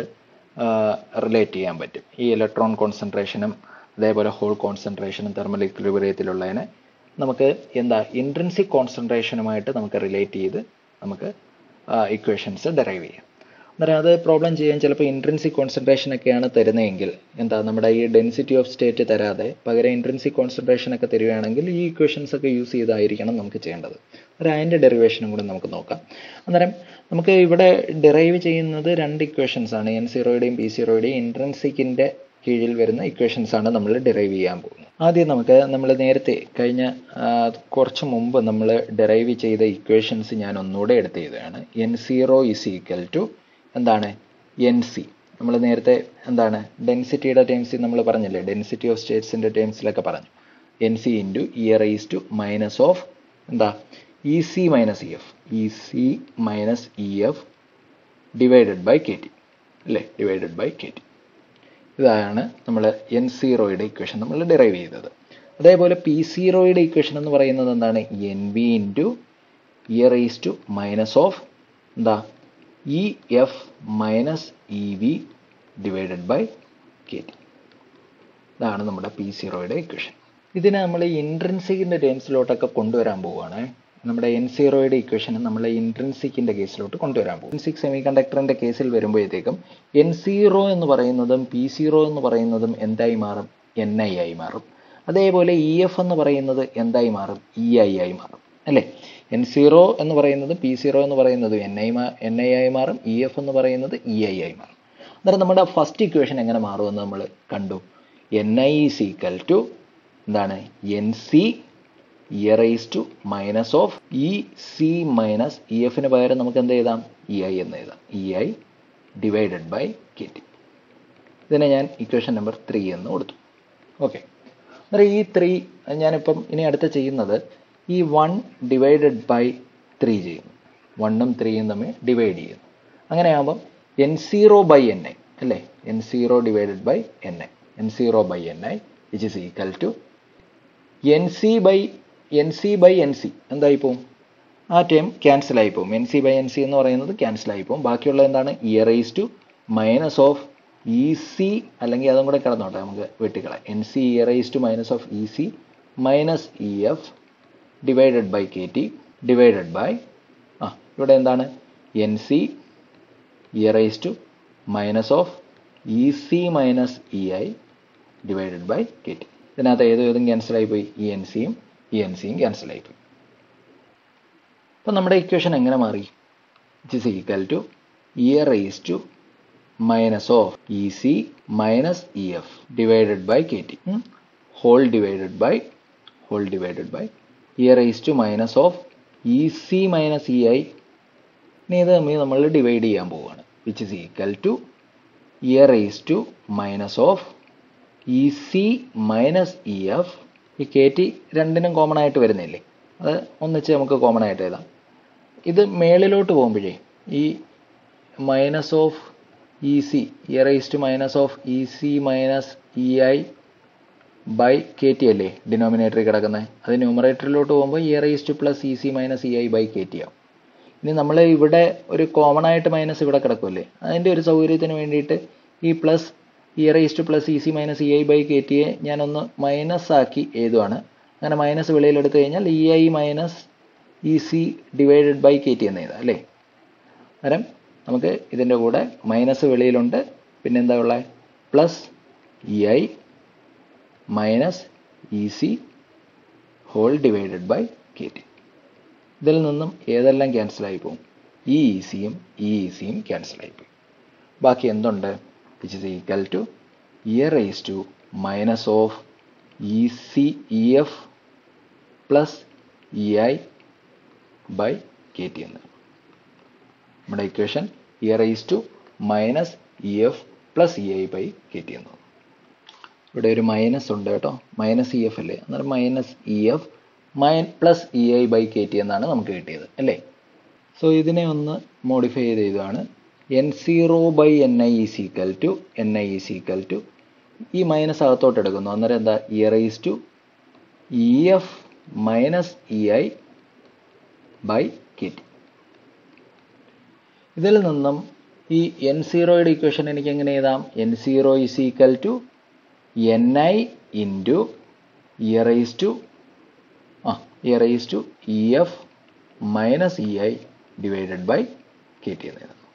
റിലേറ്റ് ചെയ്യാൻ പറ്റും ഈ ഇലക്ട്രോൺ കോൺസെൻട്രേഷനും അതേപോലെ ഹോൾ കോൺസെൻട്രേഷനും തെർമൽ ഇക്വിലിബ്രിയത്തിലുള്ളതിനെ നമുക്ക് എന്താ ഇൻട്രൻസിക് കോൺസെൻട്രേഷനുമായിട്ട് നമുക്ക് റിലേറ്റ് ചെയ്ത് നമുക്ക് ഇക്വേഷൻസ് ഡെറൈവ് ചെയ്യാം അന്നേരം അത് പ്രോബ്ലം ചെയ്യാൻ ചിലപ്പോൾ ഇൻട്രൻസിക് കോൺസെൻട്രേഷൻ ഒക്കെയാണ് തരുന്നതെങ്കിൽ എന്താ നമ്മുടെ ഈ ഡെൻസിറ്റി ഓഫ് സ്റ്റേറ്റ് തരാതെ പകരം ഇൻട്രൻസിക് കോൺസെൻട്രേഷൻ ഒക്കെ തരികയാണെങ്കിൽ ഈ ഇക്വേഷൻസ് ഒക്കെ യൂസ് ചെയ്തായിരിക്കണം നമുക്ക് ചെയ്യേണ്ടത് അന്നേരം അതിൻ്റെ ഡെറിവേഷനും കൂടെ നമുക്ക് നോക്കാം അന്നേരം നമുക്ക് ഇവിടെ ഡെറൈവ് ചെയ്യുന്നത് രണ്ട് ഇക്വേഷൻസ് ആണ് എൻ സീറോയുടെയും പി സീറോയുടെയും ഇൻട്രൻസിക്കിൻ്റെ കീഴിൽ വരുന്ന ഇക്വേഷൻസ് ആണ് നമ്മൾ ഡെറൈവ് ചെയ്യാൻ പോകുന്നത് ആദ്യം നമുക്ക് നമ്മൾ നേരത്തെ കഴിഞ്ഞ ആ, കുറച്ച് മുമ്പ് നമ്മൾ ഡെറൈവ് ചെയ്ത ഇക്വേഷൻസ് ഞാൻ ഒന്നുകൂടെ എടുത്ത് ചെയ്തതാണ് N zero is equal to എന്താണ് എൻ സി നമ്മൾ നേരത്തെ എന്താണ് ഡെൻസിറ്റിയുടെ ടേംസിൽ നമ്മൾ പറഞ്ഞില്ലേ ഡെൻസിറ്റി ഓഫ് സ്റ്റേറ്റ്സിൻ്റെ ടേംസിലൊക്കെ പറഞ്ഞു N C into E raise to minus of എന്താ E C minus E F E C minus E F divided by K T അല്ലേ ഡിവൈഡഡ് ബൈ കെ ടി ഇതാണ് നമ്മൾ എൻ സീറോയുടെ ഇക്വേഷൻ നമ്മൾ ഡിറൈവ് ചെയ്തത് അതേപോലെ പി സീറോയുടെ ഇക്വേഷൻ എന്ന് പറയുന്നത് എന്താണ് N B into E raise to minus of എന്താ E F minus E V divided by K T ഇതാണ് നമ്മുടെ പി സീറോയുടെ ഇക്വേഷൻ ഇതിനെ നമ്മൾ ഇൻട്രൻസിക്കിൻ്റെ ടേംസിലോട്ടൊക്കെ കൊണ്ടുവരാൻ പോവുകയാണ് നമ്മുടെ എൻ സീറോയുടെ ഇക്വേഷൻ നമ്മൾ ഇൻട്രൻസിക്കിൻ്റെ കേസിലോട്ട് കൊണ്ടുവരാൻ പോകും ഇൻട്രൻസിക് സെമി കണ്ടക്ടറിൻ്റെ കേസിൽ വരുമ്പോഴത്തേക്കും എൻ സീറോ എന്ന് പറയുന്നതും പി സീറോ എന്ന് പറയുന്നതും എന്തായി മാറും എൻ ഐ ആയി മാറും അതേപോലെ ഇ എഫ് എന്ന് പറയുന്നത് എന്തായി മാറും ഇ ഐ ആയി മാറും അല്ലേ എൻ സീറോ എന്ന് പറയുന്നത് പി സീറോ എന്ന് പറയുന്നത് എൻ ഐ എൻ ഐ ആയി മാറും ഇ എഫ് എന്ന് പറയുന്നത് ഇ ഐ ആയി മാറും അന്നേരം നമ്മുടെ ഫസ്റ്റ് ഇക്വേഷൻ എങ്ങനെ മാറുമെന്ന് നമ്മൾ കണ്ടു N I is equal to എന്താണ് N C E raise to minus of E C minus E എഫിന് പകരം നമുക്ക് എന്ത് എഴുതാം ഇ ഐ എന്ന് എഴുതാം E I divided by K T ഇതിനെ ഞാൻ ഇക്വേഷൻ നമ്പർ ത്രീ എന്ന് കൊടുത്തു ഓക്കെ അന്നേരം ഈ ത്രീ ഞാനിപ്പം ഇനി അടുത്ത ചെയ്യുന്നത് ഈ വൺ ഡിവൈഡഡ് ബൈ ത്രീ ചെയ്യുന്നു വണ്ണും ത്രീയും തമ്മിൽ ഡിവൈഡ് ചെയ്യുന്നു അങ്ങനെയാകുമ്പം N zero by N I അല്ലേ N zero divided by N I N zero by N I which is equal to N C by N C by N C എന്തായി പോവും ആ ടേം ക്യാൻസൽ ആയി പോകും N C by N C എന്ന് പറയുന്നത് cancel ആയി പോകും ബാക്കിയുള്ള എന്താണ് E raise to minus of E C അല്ലെങ്കിൽ അതും കൂടെ കിടന്നോട്ടെ നമുക്ക് വെട്ടിക്കളയാം N C E raise to minus of E C minus E F divided by K T divided ബൈ ആ ഇവിടെ എന്താണ് N C E raise to minus of E C minus E I divided by K T ഇതിനകത്ത് ഏതും ഏതും cancel ആയിപ്പോയി E N സിയും E N സിയും ക്യാൻസൽ ആയിപ്പോയി അപ്പം നമ്മുടെ ഇക്വേഷൻ എങ്ങനെ മാറി it is equal to E raise to minus of E C minus E F divided by K T whole divided by whole divided by E raise to minus of E C minus E I ഇനി ഇത് തമ്മിൽ നമ്മൾ divide ചെയ്യാൻ പോവുകയാണ് which is equal to E raise to minus of E C minus E F ഈ K T രണ്ടിനും common ആയിട്ട് വരുന്നില്ലേ അത് ഒന്നിച്ച് നമുക്ക് കോമൺ ആയിട്ട് എഴുതാം ഇത് മേളിലോട്ട് പോകുമ്പോഴേ ഈ minus of E C E raise to minus of E C minus E I by K T അല്ലേ ഡിനോമിനേറ്ററിൽ കിടക്കുന്നത് അത് ന്യൂമറേറ്ററിലോട്ട് പോകുമ്പോൾ E raise to plus E C minus E I by K T ആവും ഇനി നമ്മൾ ഇവിടെ ഒരു കോമൺ ആയിട്ട് മൈനസ് ഇവിടെ കിടക്കുമല്ലേ അതിൻ്റെ ഒരു സൗകര്യത്തിന് വേണ്ടിയിട്ട് ഈ plus E raise to plus E C minus E I by K ടിയെ ഞാനൊന്ന് മൈനസ് ആക്കി എഴുതുവാണ് അങ്ങനെ മൈനസ് വെളിയിലെടുത്ത് കഴിഞ്ഞാൽ E I minus E C divided by K T എന്ന് എഴുതാം അല്ലേ അന്നേരം നമുക്ക് ഇതിൻ്റെ കൂടെ മൈനസ് വെളിയിലുണ്ട് പിന്നെ എന്താ ഉള്ളത് plus E I minus E C whole divided by K T ഇതിൽ നിന്നും ഏതെല്ലാം ക്യാൻസൽ ആയി പോകും ഈ ഇ സിയും ഈ ഇ സിയും ക്യാൻസൽ ആയി പോകും ബാക്കി എന്തുണ്ട് which is equal to E raise to minus of E C E F plus E I by K T എന്ന് നമ്മുടെ equation E raise to minus E F plus E I by K T എന്ന് ഇവിടെ ഒരു minus ഉണ്ട് കേട്ടോ minus E F അല്ലേ അന്നേരം minus E F mine plus E I by K T എന്നാണ് നമുക്ക് കിട്ടിയത് അല്ലേ സോ ഇതിനെ ഒന്ന് മോഡിഫൈ ചെയ്ത് എഴുതുകയാണ് N zero by N I is equal to N I is equal to ഈ മൈനസ് അകത്തോട്ട് എടുക്കുന്നു അന്നേരം എന്താ E raise to E F minus E I by K T ഇതിൽ നിന്നും ഈ എൻ സീറോയുടെ ഇക്വേഷൻ എനിക്ക് എങ്ങനെ എഴുതാം N zero is equal to N I into E raise to ആ E raise to E F minus E I divided by K T എന്ന് എഴുതാം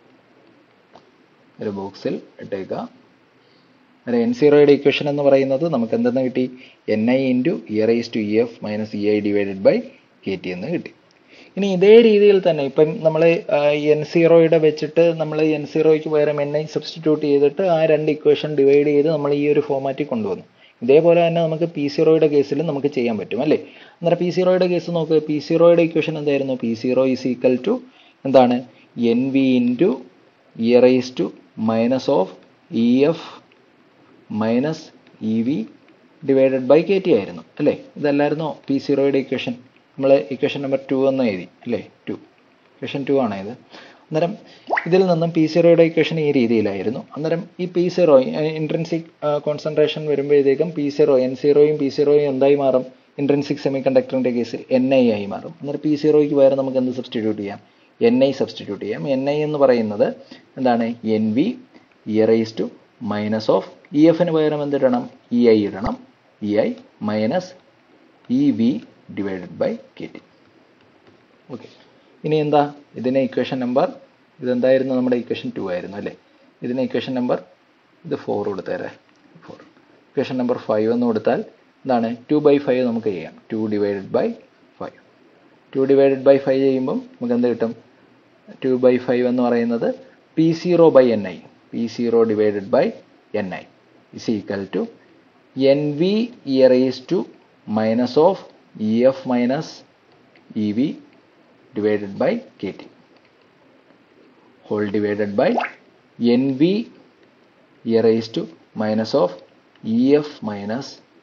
ഒരു ബോക്സിൽ ഇട്ടേക്കാം അന്നേരം എൻ സീറോയുടെ ഇക്വേഷൻ എന്ന് പറയുന്നത് നമുക്ക് എന്തെന്ന് കിട്ടി N I into E raise to E F minus E I divided by K T എന്ന് കിട്ടി ഇനി ഇതേ രീതിയിൽ തന്നെ ഇപ്പം നമ്മൾ എൻ സീറോയുടെ വെച്ചിട്ട് നമ്മൾ എൻ സീറോയ്ക്ക് പകരം എൻ ഐ സബ്സ്റ്റിറ്റ്യൂട്ട് ചെയ്തിട്ട് ആ രണ്ട് ഇക്വേഷൻ ഡിവൈഡ് ചെയ്ത് നമ്മൾ ഈ ഒരു ഫോമാറ്റിൽ കൊണ്ടുവന്നു ഇതേപോലെ തന്നെ നമുക്ക് പി സീറോയുടെ കേസിലും നമുക്ക് ചെയ്യാൻ പറ്റും അല്ലേ അന്നേരം പി സീറോയുടെ കേസ് നോക്ക് പി സീറോയുടെ ഇക്വേഷൻ എന്തായിരുന്നു P zero is equal to എന്താണ് N V into E raise to minus of E F minus E V divided by K T ആയിരുന്നു അല്ലേ ഇതല്ലായിരുന്നോ പി സീറോയുടെ ഇക്വേഷൻ നമ്മൾ ഇക്വേഷൻ നമ്പർ ടു എന്ന് എഴുതി അല്ലേ ടു ഇക്വേഷൻ ടു ആണ് ഇത് അന്നേരം ഇതിൽ നിന്നും പി സീറോയുടെ ഇക്വേഷൻ ഈ രീതിയിലായിരുന്നു അന്നേരം ഈ പി സീറോ ഇൻട്രൻസിക് കോൺസെൻട്രേഷൻ വരുമ്പോഴത്തേക്കും പി സീറോ എൻ സീറോയും പി സീറോയും എന്തായി മാറും ഇൻട്രൻസിക് സെമി കണ്ടക്ടറിൻ്റെ കേസിൽ എൻ ഐ ആയി മാറും അന്നേരം പി സീറോയ്ക്ക് പകരം നമുക്ക് എന്ത് സബ്സ്റ്റിറ്റ്യൂട്ട് ചെയ്യാം എൻ ഐ സബ്സ്റ്റിറ്റ്യൂട്ട് ചെയ്യാം എൻ ഐ എന്ന് പറയുന്നത് എന്താണ് N V E raise to minus of E എഫിന് പകരം എന്തിടണം ഇ ഐ ഇടണം E I minus E V divided by K T okay ഇനി എന്താ ഇതിനെ ഇക്വേഷൻ നമ്പർ ഇതെന്തായിരുന്നു നമ്മുടെ ഇക്വേഷൻ ടു ആയിരുന്നു അല്ലേ ഇതിനെ ഇക്വേഷൻ നമ്പർ ഇത് ഫോർ കൊടുത്തേരെ ഫോർ ഇക്വേഷൻ നമ്പർ ഫൈവ് എന്ന് കൊടുത്താൽ എന്താണ് ടു ബൈ ഫൈവ് നമുക്ക് ചെയ്യാം two divided by five two divided by five ചെയ്യുമ്പം നമുക്ക് എന്ത് കിട്ടും ടു ബൈ ഫൈവ് എന്ന് പറയുന്നത് P zero by N I P zero divided by N I is equal to N V E raise to minus of E F minus E V divided by K T whole divided by N V E raise to minus of E F minus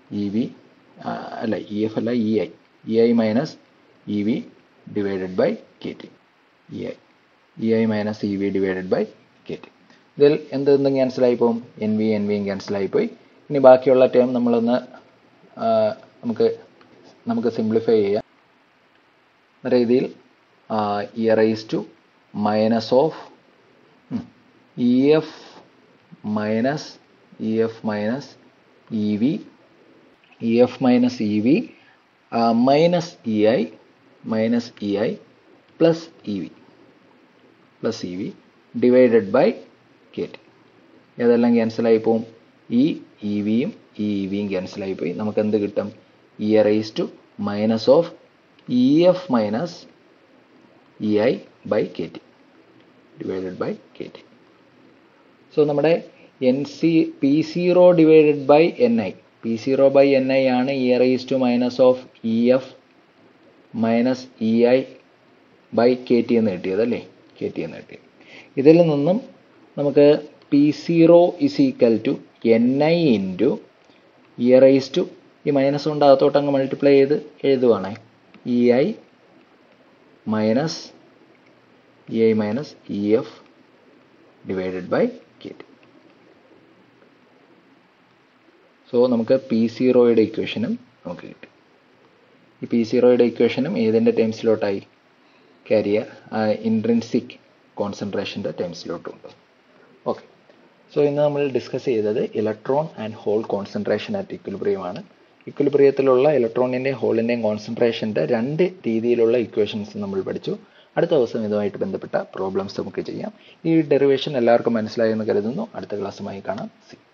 E V അല്ല E F അല്ല E I E I minus E V divided by K T E I E I minus E V divided by K T ഇതിൽ എന്ത് എന്തും ക്യാൻസലായി പോകും N V N വിയും ക്യാൻസലായി പോയി ഇനി ബാക്കിയുള്ള ടേം നമ്മളൊന്ന് ആ, നമുക്ക് നമുക്ക് സിംപ്ലിഫൈ ചെയ്യാം എന്ന രീതിയിൽ E raise to minus of E F minus E F minus E V E F minus E V minus E I minus E I plus E V plus E V divided by K T ഏതെല്ലാം ക്യാൻസലായി പോവും ഈ E വിയും ഈ E വിയും ക്യാൻസലായി പോയി നമുക്ക് എന്ത് കിട്ടും E raise to minus of E F minus E I by K T divided by K T so നമ്മുടെ N C P zero divided by N I P zero by N I ആണ് E raise to minus of E F minus E I by K T എന്ന് കിട്ടിയത് അല്ലേ K T എന്ന് കിട്ടിയത് ഇതിൽ നിന്നും നമുക്ക് P zero is equal to N I into E raise to ഈ മൈനസ് കൊണ്ട് അകത്തോട്ട് അങ്ങ് മൾട്ടിപ്ലൈ ചെയ്ത് എഴുതുവാണേ E I minus E I minus E F divided by K T so നമുക്ക് പി സീറോയുടെ ഇക്വേഷനും നമുക്ക് കിട്ടി ഈ പി സീറോയുടെ ഇക്വേഷനും ഏതിൻ്റെ ടേംസിലോട്ടായി കാരിയർ ഇൻട്രിൻസിക് കോൺസെൻട്രേഷൻ്റെ ടേംസിലോട്ടുണ്ട് ഓക്കെ സോ ഇന്ന് നമ്മൾ ഡിസ്കസ് ചെയ്തത് electron and hole concentration at ഇക്വിലിബ്രിയമാണ് ഇക്വിലിബ്രിയത്തിലുള്ള ഇലക്ട്രോണിൻ്റെയും ഹോളിൻ്റെയും കോൺസെൻട്രേഷൻ്റെ രണ്ട് രീതിയിലുള്ള ഇക്വേഷൻസ് നമ്മൾ പഠിച്ചു അടുത്ത ദിവസം ഇതുമായിട്ട് ബന്ധപ്പെട്ട പ്രോബ്ലംസ് നമുക്ക് ചെയ്യാം ഈ ഡെറിവേഷൻ എല്ലാവർക്കും മനസ്സിലായെന്ന് കരുതുന്നു അടുത്ത ക്ലാസ്സുമായി കാണാം സി